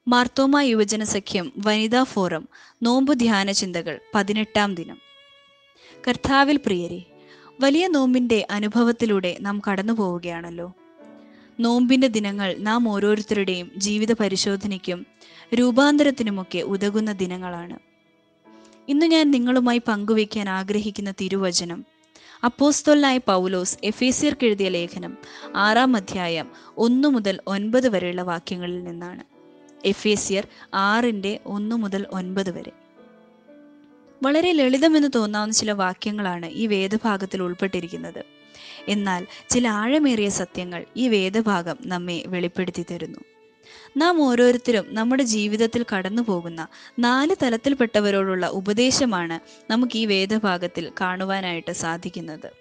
മാർത്തോമ യുവജന സഖ്യം വനിതാ ഫോറം നോമ്പ് ധ്യാന ചിന്തകൾ പതിനെട്ടാം ദിനം കർത്താവിൽ പ്രിയരെ വലിയ നോമ്പിന്റെ അനുഭവത്തിലൂടെ നാം കടന്നു പോവുകയാണല്ലോ നോമ്പിന്റെ ദിനങ്ങൾ നാം ഓരോരുത്തരുടെയും ജീവിത പരിശോധനയ്ക്കും രൂപാന്തരത്തിനുമൊക്കെ ഉതകുന്ന ദിനങ്ങളാണ് ഇന്ന് ഞാൻ നിങ്ങളുമായി പങ്കുവയ്ക്കാൻ ആഗ്രഹിക്കുന്ന തിരുവചനം അപ്പോസ്തോലായ പൗലോസ് എഫേസിയർക്ക് എഴുതിയ ലേഖനം ആറാം അധ്യായം ഒന്നു മുതൽ ഒൻപത് വരെയുള്ള വാക്യങ്ങളിൽ നിന്നാണ് എഫേസിയർ ആറിൻ്റെ ഒന്ന് മുതൽ ഒൻപത് വരെ വളരെ ലളിതമെന്ന് തോന്നാവുന്ന ചില വാക്യങ്ങളാണ് ഈ വേദഭാഗത്തിൽ ഉൾപ്പെട്ടിരിക്കുന്നത് എന്നാൽ ചില ആഴമേറിയ സത്യങ്ങൾ ഈ വേദഭാഗം നമ്മെ വെളിപ്പെടുത്തി തരുന്നു നാം ഓരോരുത്തരും നമ്മുടെ ജീവിതത്തിൽ കടന്നു പോകുന്ന നാല് തലത്തിൽപ്പെട്ടവരോടുള്ള ഉപദേശമാണ് നമുക്ക് ഈ വേദഭാഗത്തിൽ കാണുവാനായിട്ട് സാധിക്കുന്നത്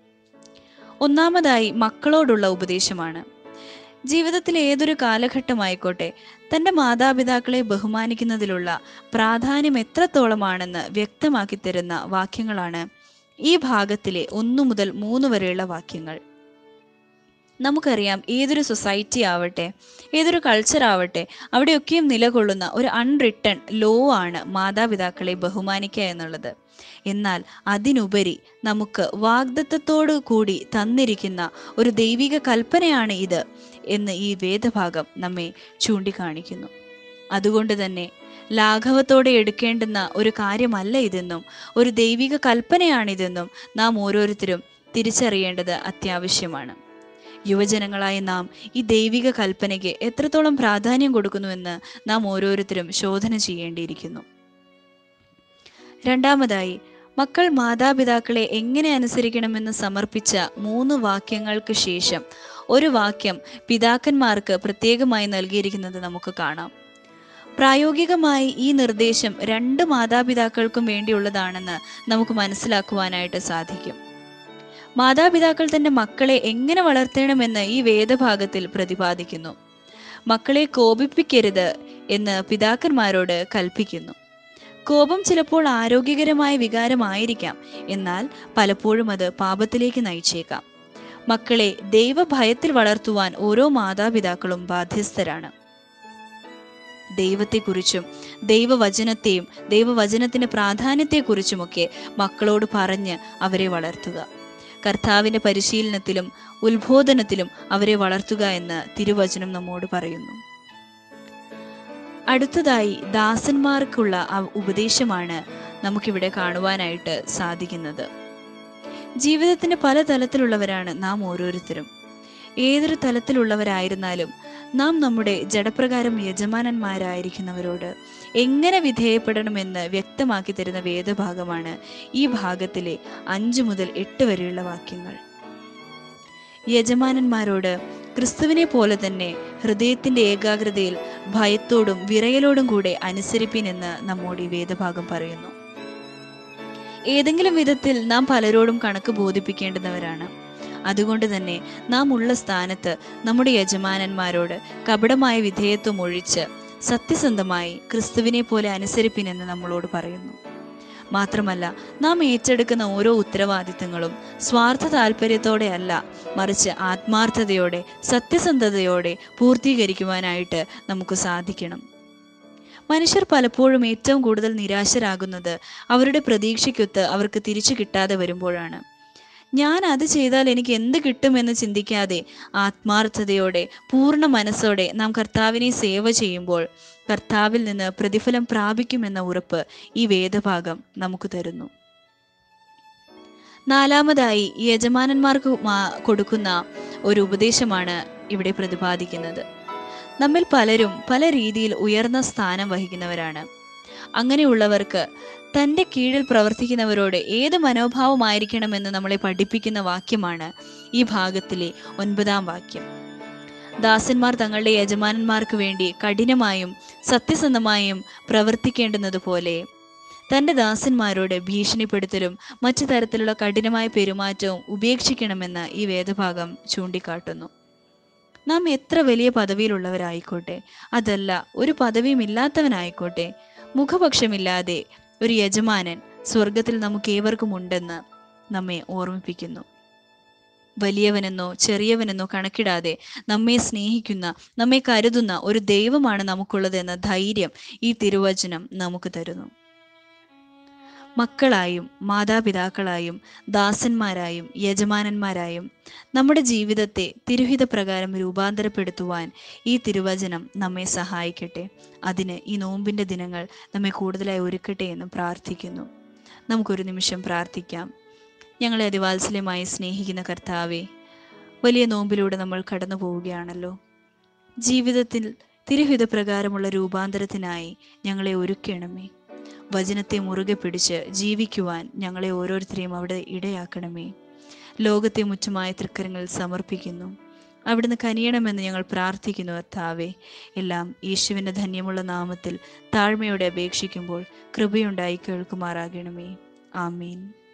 ഒന്നാമതായി മക്കളോടുള്ള ഉപദേശമാണ് ജീവിതത്തിലെ ഏതൊരു കാലഘട്ടമായിക്കോട്ടെ തൻ്റെ മാതാപിതാക്കളെ ബഹുമാനിക്കുന്നതിലുള്ള പ്രാധാന്യം എത്രത്തോളമാണെന്ന് വ്യക്തമാക്കി തരുന്ന വാക്യങ്ങളാണ് ഈ ഭാഗത്തിലെ ഒന്നു മുതൽ മൂന്ന് വരെയുള്ള വാക്യങ്ങൾ നമുക്കറിയാം ഏതൊരു സൊസൈറ്റി ആവട്ടെ ഏതൊരു കൾച്ചർ ആവട്ടെ അവിടെയൊക്കെയും നിലകൊള്ളുന്ന ഒരു അൺറിട്ടൺ ലോ ആണ് മാതാപിതാക്കളെ ബഹുമാനിക്കുക എന്നുള്ളത് എന്നാൽ അതിനുപരി നമുക്ക് വാഗ്ദത്തത്തോടു കൂടി തന്നിരിക്കുന്ന ഒരു ദൈവിക കൽപ്പനയാണ് ഇത് എന്ന് ഈ വേദഭാഗം നമ്മെ ചൂണ്ടിക്കാണിക്കുന്നു അതുകൊണ്ട് തന്നെ ലാഘവത്തോടെ എടുക്കേണ്ടുന്ന ഒരു കാര്യമല്ല ഇതെന്നും ഒരു ദൈവിക കൽപ്പനയാണിതെന്നും നാം ഓരോരുത്തരും തിരിച്ചറിയേണ്ടത് അത്യാവശ്യമാണ് യുവജനങ്ങളായ നാം ഈ ദൈവിക കൽപ്പനയ്ക്ക് എത്രത്തോളം പ്രാധാന്യം കൊടുക്കുന്നുവെന്ന് നാം ഓരോരുത്തരും ശോധന ചെയ്യേണ്ടിയിരിക്കുന്നു രണ്ടാമതായി മക്കൾ മാതാപിതാക്കളെ എങ്ങനെ അനുസരിക്കണമെന്ന് സമർപ്പിച്ച മൂന്ന് വാക്യങ്ങൾക്ക് ശേഷം ഒരു വാക്യം പിതാക്കന്മാർക്ക് പ്രത്യേകമായി നൽകിയിരിക്കുന്നത് നമുക്ക് കാണാം പ്രായോഗികമായി ഈ നിർദ്ദേശം രണ്ട് മാതാപിതാക്കൾക്കും വേണ്ടിയുള്ളതാണെന്ന് നമുക്ക് മനസ്സിലാക്കുവാനായിട്ട് സാധിക്കും മാതാപിതാക്കൾ തന്റെ മക്കളെ എങ്ങനെ വളർത്തണമെന്ന് ഈ വേദഭാഗത്തിൽ പ്രതിപാദിക്കുന്നു മക്കളെ കോപിപ്പിക്കരുത് എന്ന് പിതാക്കന്മാരോട് കൽപ്പിക്കുന്നു കോപം ചിലപ്പോൾ ആരോഗ്യകരമായ വികാരമായിരിക്കാം എന്നാൽ പലപ്പോഴും അത് പാപത്തിലേക്ക് നയിച്ചേക്കാം മക്കളെ ദൈവഭയത്തിൽ വളർത്തുവാൻ ഓരോ മാതാപിതാക്കളും ബാധ്യസ്ഥരാണ് ദൈവത്തെക്കുറിച്ചും ദൈവവചനത്തെയും ദൈവവചനത്തിന്റെ പ്രാധാന്യത്തെക്കുറിച്ചുമൊക്കെ മക്കളോട് പറഞ്ഞ് അവരെ വളർത്തുക കർത്താവിന്റെ പരിശീലനത്തിലും ഉത്ബോധനത്തിലും അവരെ വളർത്തുക എന്ന് തിരുവചനം നമ്മോട് പറയുന്നു അടുത്തതായി ദാസന്മാർക്കുള്ള ഉപദേശമാണ് നമുക്കിവിടെ കാണുവാനായിട്ട് സാധിക്കുന്നത് ജീവിതത്തിന്റെ പല തലത്തിലുള്ളവരാണ് നാം ഓരോരുത്തരും ഏതൊരു തലത്തിലുള്ളവരായിരുന്നാലും നാം നമ്മുടെ ജഡപ്രകാരം യജമാനന്മാരായിരിക്കുന്നവരോട് എങ്ങനെ വിധേയപ്പെടണമെന്ന് വ്യക്തമാക്കി തരുന്ന വേദഭാഗമാണ് ഈ ഭാഗത്തിലെ അഞ്ചു മുതൽ എട്ട് വരെയുള്ള വാക്യങ്ങൾ യജമാനന്മാരോട് ക്രിസ്തുവിനെ പോലെ തന്നെ ഹൃദയത്തിന്റെ ഏകാഗ്രതയിൽ ഭയത്തോടും വിറയലോടും കൂടെ അനുസരിപ്പിൻ എന്ന് നമ്മോട് ഈ വേദഭാഗം പറയുന്നു ഏതെങ്കിലും വിധത്തിൽ നാം പലരോടും കണക്ക് ബോധിപ്പിക്കേണ്ടുന്നവരാണ് അതുകൊണ്ട് തന്നെ നാം ഉള്ള സ്ഥാനത്ത് നമ്മുടെ യജമാനന്മാരോട് കപടമായ വിധേയത്വം ഒഴിച്ച് സത്യസന്ധമായി ക്രിസ്തുവിനെ പോലെ അനുസരിപ്പിനെന്ന് നമ്മളോട് പറയുന്നു മാത്രമല്ല നാം ഏറ്റെടുക്കുന്ന ഓരോ ഉത്തരവാദിത്തങ്ങളും സ്വാർത്ഥ താല്പര്യത്തോടെ അല്ല മറിച്ച് ആത്മാർത്ഥതയോടെ സത്യസന്ധതയോടെ പൂർത്തീകരിക്കുവാനായിട്ട് നമുക്ക് സാധിക്കണം മനുഷ്യർ പലപ്പോഴും ഏറ്റവും കൂടുതൽ നിരാശരാകുന്നത് അവരുടെ പ്രതീക്ഷയ്ക്കൊത്ത് അവർക്ക് തിരിച്ചു കിട്ടാതെ വരുമ്പോഴാണ് ഞാൻ അത് ചെയ്താൽ എനിക്ക് എന്ത് കിട്ടുമെന്ന് ചിന്തിക്കാതെ ആത്മാർത്ഥതയോടെ പൂർണ്ണ മനസ്സോടെ നാം കർത്താവിനെ സേവ ചെയ്യുമ്പോൾ കർത്താവിൽ നിന്ന് പ്രതിഫലം പ്രാപിക്കുമെന്ന ഉറപ്പ് ഈ വേദഭാഗം നമുക്ക് തരുന്നു നാലാമതായി യജമാനന്മാർക്ക് കൊടുക്കുന്ന ഒരു ഉപദേശമാണ് ഇവിടെ പ്രതിപാദിക്കുന്നത് നമ്മിൽ പലരും പല രീതിയിൽ ഉയർന്ന സ്ഥാനം വഹിക്കുന്നവരാണ് അങ്ങനെയുള്ളവർക്ക് തൻ്റെ കീഴിൽ പ്രവർത്തിക്കുന്നവരോട് ഏത് മനോഭാവമായിരിക്കണമെന്ന് നമ്മളെ പഠിപ്പിക്കുന്ന വാക്യമാണ് ഈ ഭാഗത്തിലെ ഒൻപതാം വാക്യം ദാസന്മാർ തങ്ങളുടെ യജമാനന്മാർക്ക് വേണ്ടി കഠിനമായും സത്യസന്ധമായും പ്രവർത്തിക്കേണ്ടുന്നത് പോലെ തൻ്റെ ദാസന്മാരോട് ഭീഷണിപ്പെടുത്തലും മറ്റു തരത്തിലുള്ള കഠിനമായ പെരുമാറ്റവും ഉപേക്ഷിക്കണമെന്ന് ഈ വേദഭാഗം ചൂണ്ടിക്കാട്ടുന്നു നാം എത്ര വലിയ പദവിയിലുള്ളവരായിക്കോട്ടെ അതല്ല ഒരു പദവിയും ഇല്ലാത്തവനായിക്കോട്ടെ മുഖപക്ഷമില്ലാതെ ഒരു യജമാനൻ സ്വർഗത്തിൽ നമുക്ക് ഏവർക്കും ഉണ്ടെന്ന് നമ്മെ ഓർമ്മിപ്പിക്കുന്നു വലിയവനെന്നോ ചെറിയവനെന്നോ കണക്കിടാതെ നമ്മെ സ്നേഹിക്കുന്ന നമ്മെ കരുതുന്ന ഒരു ദൈവമാണ് നമുക്കുള്ളതെന്ന ധൈര്യം ഈ തിരുവചനം നമുക്ക് തരുന്നു മക്കളായും മാതാപിതാക്കളായും ദാസന്മാരായും യജമാനന്മാരായും നമ്മുടെ ജീവിതത്തെ തിരുഹിത പ്രകാരം രൂപാന്തരപ്പെടുത്തുവാൻ ഈ തിരുവചനം നമ്മെ സഹായിക്കട്ടെ അതിന് ഈ നോമ്പിൻ്റെ ദിനങ്ങൾ നമ്മെ കൂടുതലായി ഒരുക്കട്ടെ എന്ന് പ്രാർത്ഥിക്കുന്നു നമുക്കൊരു നിമിഷം പ്രാർത്ഥിക്കാം ഞങ്ങളെ അതിവാത്സല്യമായി സ്നേഹിക്കുന്ന കർത്താവെ വലിയ നോമ്പിലൂടെ നമ്മൾ കടന്നു പോവുകയാണല്ലോ ജീവിതത്തിൽ തിരുഹിത പ്രകാരമുള്ള രൂപാന്തരത്തിനായി ഞങ്ങളെ ഒരുക്കണമേ വചനത്തെ മുറുകെ പിടിച്ച് ജീവിക്കുവാൻ ഞങ്ങളെ ഓരോരുത്തരെയും അവിടെ ഇടയാക്കണമേ ലോകത്തെ മുറ്റുമായ തൃക്കരങ്ങളിൽ സമർപ്പിക്കുന്നു അവിടുന്ന് കനിയണമെന്ന് ഞങ്ങൾ പ്രാർത്ഥിക്കുന്നു കർത്താവെ എല്ലാം യേശുവിൻ്റെ ധന്യമുള്ള നാമത്തിൽ താഴ്മയോടെ അപേക്ഷിക്കുമ്പോൾ കൃപയുണ്ടായി കേൾക്കുമാറാകണമേ ആമീൻ